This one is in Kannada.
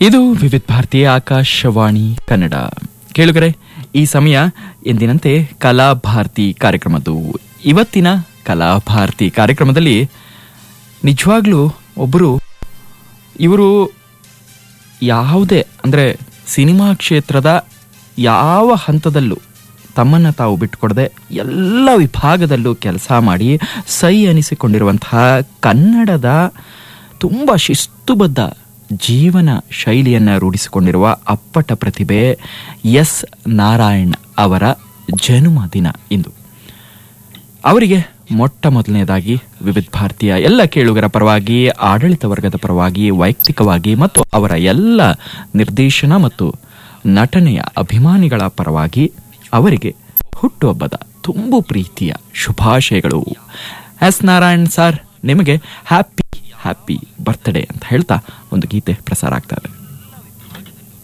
ಇದು ವಿವಿಧ ಭಾರತೀಯ ಆಕಾಶವಾಣಿ ಕನ್ನಡ ಕೇಳುಗರೆ ಈ ಸಮಯ ಎಂದಿನಂತೆ ಕಲಾಭಾರತಿ ಕಾರ್ಯಕ್ರಮದ್ದು ಇವತ್ತಿನ ಕಲಾಭಾರತಿ ಕಾರ್ಯಕ್ರಮದಲ್ಲಿ ನಿಜವಾಗ್ಲೂ ಒಬ್ಬರು ಇವರು ಯಾವುದೇ ಅಂದರೆ ಸಿನಿಮಾ ಕ್ಷೇತ್ರದ ಯಾವ ಹಂತದಲ್ಲೂ ತಮ್ಮನ್ನು ತಾವು ಬಿಟ್ಟುಕೊಡದೆ ಎಲ್ಲ ವಿಭಾಗದಲ್ಲೂ ಕೆಲಸ ಮಾಡಿ ಸೈ ಅನಿಸಿಕೊಂಡಿರುವಂತಹ ಕನ್ನಡದ ತುಂಬ ಶಿಸ್ತುಬದ್ಧ ಜೀವನ ಶೈಲಿಯನ್ನು ರೂಢಿಸಿಕೊಂಡಿರುವ ಅಪ್ಪಟ ಪ್ರತಿಭೆ ಎಸ್ ನಾರಾಯಣ್ ಅವರ ಜನ್ಮದಿನ ಇಂದು ಅವರಿಗೆ ಮೊಟ್ಟ ಮೊದಲನೇದಾಗಿ ವಿವಿಧ ಭಾರತೀಯ ಎಲ್ಲ ಕೇಳುಗರ ಪರವಾಗಿ ಆಡಳಿತ ವರ್ಗದ ಪರವಾಗಿ ವೈಯಕ್ತಿಕವಾಗಿ ಮತ್ತು ಅವರ ಎಲ್ಲ ನಿರ್ದೇಶನ ಮತ್ತು ನಟನೆಯ ಅಭಿಮಾನಿಗಳ ಪರವಾಗಿ ಅವರಿಗೆ ಹುಟ್ಟುಹಬ್ಬದ ತುಂಬು ಪ್ರೀತಿಯ ಶುಭಾಶಯಗಳು ಎಸ್ ನಾರಾಯಣ್ ಸರ್ ನಿಮಗೆ ಹ್ಯಾಪಿ ಹ್ಯಾಪಿ ಬರ್ತ್ಡೇ ಅಂತ ಹೇಳ್ತಾ ಒಂದು ಗೀತೆ ಪ್ರಸಾರ ಆಗ್ತಾ ಇದೆ